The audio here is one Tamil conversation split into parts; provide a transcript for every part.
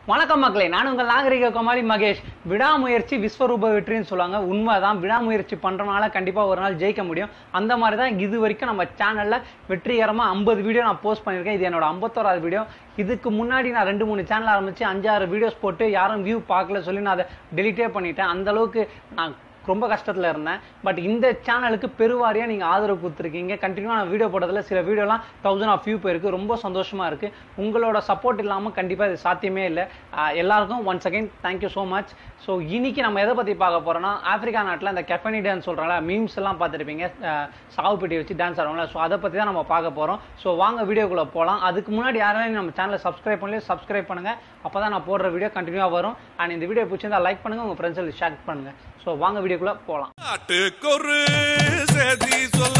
வணக்கம் மக்களே நான் உங்கள் நாகரிக கோமாளி மகேஷ் விடாமுயற்சி விஸ்வரூப வெற்றின்னு சொல்லுவாங்க உண்மைதான் விடாமுயற்சி பண்றனால கண்டிப்பா ஒரு நாள் ஜெயிக்க முடியும் அந்த மாதிரி தான் இது வரைக்கும் நம்ம சேனல்ல வெற்றிகரமா ஐம்பது வீடியோ நான் போஸ்ட் பண்ணியிருக்கேன் இது என்னோட ஐம்பத்தோராது வீடியோ இதுக்கு முன்னாடி நான் ரெண்டு மூணு சேனல் ஆரம்பிச்சு அஞ்சாறு வீடியோஸ் போட்டு யாரும் வியூ பார்க்கல சொல்லி நான் அதை டெலிட்டே பண்ணிட்டேன் அந்த அளவுக்கு நான் ரொம்ப கஷ்டத்தில் இருந்தேன் பட் இந்த சேனலுக்கு பெருவாரியாக நீங்கள் ஆதரவு கொடுத்துருக்கீங்க கண்டினியூவாக நான் வீடியோ போட்டதில் சில வீடியோலாம் தௌசண்ட் ஆஃப் வியூ போயிருக்கு ரொம்ப சந்தோஷமாக இருக்குது உங்களோட சப்போர்ட் இல்லாமல் கண்டிப்பாக இது சாத்தியமே இல்லை ஆஹ் எல்லாருக்கும் once again thank you so much so இன்னைக்கு நம்ம எதை பற்றி பார்க்க போகிறோம்னா ஆப்பிரிக்கா நாட்டில் இந்த கெஃபனி டான்ஸ் சொல்கிறாங்களா மீம்ஸ் எல்லாம் பார்த்துருப்பீங்க சாவு பெட்டி வச்சு டான்ஸ் ஆடுவாங்களா ஸோ அதை பற்றி தான் நம்ம பார்க்க போகிறோம் ஸோ வாங்க வீடியோக்குள்ளே போகலாம் அதுக்கு முன்னாடி யாராலும் நம்ம சேனலை சப்ஸ்கிரைப் பண்ணி சப்ஸ்கிரைப் பண்ணுங்கள் அப்போ தான் நான் போடுற வீடியோ கண்டினியூவாக வரும் அண்ட் இந்த வீடியோ பிடிச்சிருந்தா லைக் பண்ணுங்கள் உங்கள் ஃப்ரெண்ட்ஸுக்கு ஷேர் பண்ணுங்கள் ஸோ வாங்க வீடியோக்குள்ளே போகலாம் நாட்டுக்கொரு செய்தி சொல்ல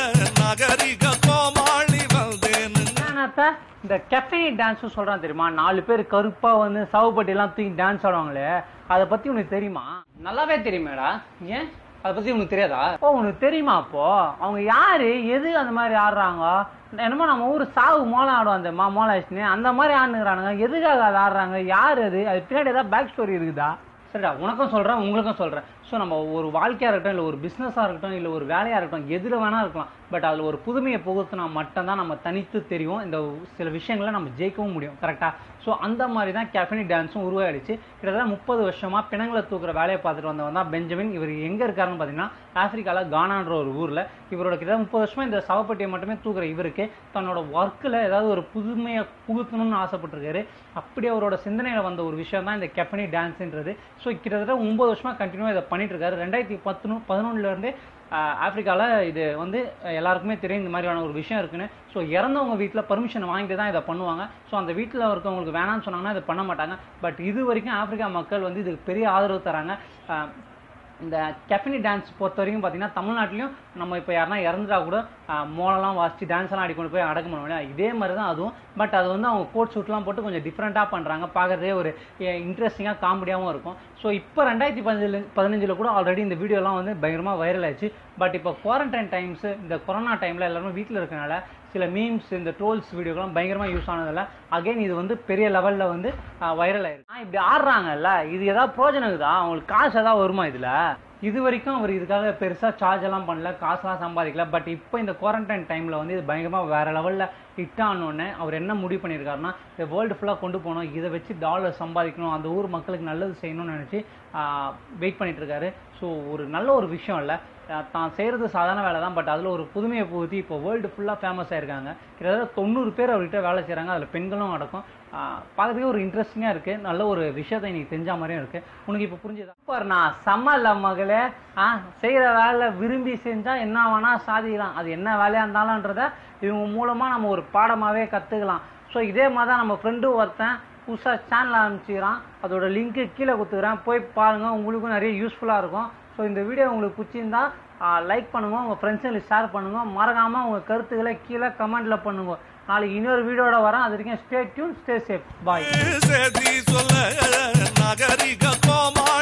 நகரிக கோமாளி வந்தேன்னு என்னத்த இந்த கெஃபனி டான்ஸ் சொல்றான் தெரியுமா நாலு பேர் கருப்பா வந்து சவுப்பட்டி எல்லாம் தூக்கி டான்ஸ் ஆடுவாங்களே அதை பத்தி உனக்கு தெரியுமா நல்லாவே தெரியுமேடா ஏன் அதை பத்தி உனக்கு தெரியாதா ஓ உனக்கு தெரியுமா அப்போ அவங்க யாரு எது அந்த மாதிரி ஆடுறாங்க என்னமோ நம்ம ஊர் சாவு மோளம் ஆடும் அந்த மா மோலாஷ்னு அந்த மாதிரி ஆடுனுங்கிறானுங்க எதுக்காக அதை ஆடுறாங்க யார் அது அது பின்னாடி ஏதாவது பேக் ஸ்டோரி இருக்குதா சரிடா உனக்கும் சொல்கிறேன் உங்களுக்கும் சொல்கிறேன் ஸோ நம்ம ஒரு வாழ்க்கையாக இருக்கட்டும் இல்லை ஒரு பிஸ்னஸாக இருக்கட்டும் இல்லை ஒரு வேலையாக இருக்கட்டும் எதில் வேணா இருக்கலாம் பட் அதில் ஒரு புதுமையை புகுத்தினா மட்டும்தான் நம்ம தனித்து தெரியும் இந்த சில விஷயங்களை நம்ம ஜெயிக்கவும் முடியும் கரெக்டாக ஸோ அந்த மாதிரி தான் கேஃபினி டான்ஸும் உருவாயிடுச்சு கிட்டத்தட்ட முப்பது வருஷமாக பிணங்களை தூக்குற வேலையை பார்த்துட்டு வந்தவன் தான் பெஞ்சமின் இவர் எங்கே இருக்காருன்னு பார்த்தீங்கன்னா ஆஃப்ரிக்காவில் கானான்ற ஒரு ஊரில் இவரோட கிட்டத்தட்ட முப்பது வருஷமாக இந்த சவப்பட்டியை மட்டுமே தூக்குற இவருக்கு தன்னோட ஒர்க்கில் ஏதாவது ஒரு புதுமையை புகுத்தணும்னு ஆசைப்பட்டிருக்காரு அப்படி அவரோட சிந்தனையில் வந்த ஒரு விஷயம் தான் இந்த கெப்பனி டான்ஸ்ன்றது ஸோ கிட்டத்தட்ட ஒன்பது வருஷமாக கண்டினியூவாக இதை பண்ணிட்டு இருக்காரு ரெண்டாயிரத்தி பத்து பதினொன்றுலேருந்தே ஆஃப்ரிக்காவில் இது வந்து அஹ், எல்லாருக்குமே தெரியும் இந்த மாதிரியான ஒரு விஷயம் இருக்குன்னு ஸோ இறந்தவங்க வீட்டில் பர்மிஷன் வாங்கிட்டு தான் இதை பண்ணுவாங்க ஸோ அந்த வீட்டில் இருக்கவங்களுக்கு வேணாம்னு சொன்னாங்கன்னா இதை பண்ண மாட்டாங்க பட் இது வரைக்கும் ஆப்பிரிக்கா மக்கள் வந்து இதுக்கு பெரிய ஆதரவு தராங்க அஹ், இந்த கெஃபினி டான்ஸ் பொறுத்த வரைக்கும் பார்த்தீங்கன்னா தமிழ்நாட்டிலையும் நம்ம இப்போ யாருனா இறந்துட்டா கூட ஆஹ், மோளம்லாம் வாசிச்சு டான்ஸ் எல்லாம் ஆடி கொண்டு போய் அடக்கம் பண்ணுவாங்க இதே மாதிரி தான் அதுவும் பட் அது வந்து அவங்க கோட் ஷூட்லாம் போட்டு கொஞ்சம் டிஃப்ரெண்ட்டாக பண்ணுறாங்க பார்க்கறதே ஒரு இன்ட்ரெஸ்டிங்காக காமெடியாகவும் இருக்கும் ஸோ இப்போ ரெண்டாயிரத்தி பதினஞ்சு பதினஞ்சில் கூட ஆல்ரெடி இந்த வீடியோலாம் வந்து பயங்கரமாக வைரல் ஆயிடுச்சு பட் இப்போ குவாரண்டைன் டைம்ஸ் இந்த கொரோனா டைமில் எல்லாருமே வீட்டில் இருக்கனால சில மீம்ஸ் இந்த ட்ரோல்ஸ் வீடியோக்கெல்லாம் பயங்கரமாக யூஸ் ஆனதில்ல அகைன் இது வந்து பெரிய லெவலில் வந்து வைரல் ஆயிருக்கு ஆ, இப்படி ஆடுறாங்கல்ல இது ஏதாவது பிரோஜனம் இருக்குதா அவங்களுக்கு காசு ஏதாவது வருமா இதில் இது வரைக்கும் அவர் இதுக்காக பெருசாக சார்ஜ் எல்லாம் பண்ணல காசுலாம் சம்பாதிக்கல பட் இப்போ இந்த குவாரண்டைன் டைமில் வந்து இது பயங்கரமாக வேற லெவலில் ஹிட் ஆனோடனே அவர் என்ன முடிவு பண்ணியிருக்காருன்னா இந்த வேர்ல்டு ஃபுல்லாக கொண்டு போகணும் இதை வச்சு டாலர் சம்பாதிக்கணும் அந்த ஊர் மக்களுக்கு நல்லது செய்யணும்னு நினச்சி வெயிட் பண்ணிட்டு இருக்காரு ஸோ ஒரு நல்ல ஒரு விஷயம் இல்லை தான் செய்கிறது சாதாரண வேலை தான் பட் அதில் ஒரு புதுமையை புகுத்தி இப்போ வேர்ல்டு ஃபுல்லாக ஃபேமஸ் ஆயிருக்காங்க கிட்டத்தட்ட தொண்ணூறு பேர் அவர்கிட்ட வேலை செய்கிறாங்க அதில் பெண்களும் அடக்கம் பார்க்கறதுக்கே ஒரு இன்ட்ரெஸ்டிங்காக இருக்குது நல்ல ஒரு விஷயத்தை இன்னைக்கு தெரிஞ்ச மாதிரியும் இருக்குது உனக்கு இப்போ புரிஞ்சுதா சூப்பர் நான் செம்ம இல்லை மகளே ஆ செய்கிற வேலை விரும்பி செஞ்சால் என்ன வேணால் சாதிக்கலாம் அது என்ன வேலையாக இருந்தாலும்ன்றத இவங்க மூலமாக நம்ம ஒரு பாடமாகவே கற்றுக்கலாம் ஸோ இதே மாதிரி தான் நம்ம ஃப்ரெண்டு ஒருத்தன் புதுசாக சேனல் ஆரம்பிச்சுக்கிறான் அதோட லிங்க்கு கீழே கொடுத்துக்கிறேன் போய் பாருங்கள் உங்களுக்கும் நிறைய யூஸ்ஃபுல்லாக இருக்கும் ஸோ இந்த வீடியோ உங்களுக்கு பிடிச்சிருந்தா லைக் பண்ணுங்க உங்கள் ஃப்ரெண்ட்ஸுங்களுக்கு ஷேர் பண்ணுங்க மறக்காமல் உங்கள் கருத்துக்களை கீழே கமெண்ட்டில் பண்ணுங்க நாளைக்கு இன்னொரு வீடியோட வரேன் அது வரைக்கும் stay tuned stay safe bye செய்தி சொல்ல நகரிக கோமாளி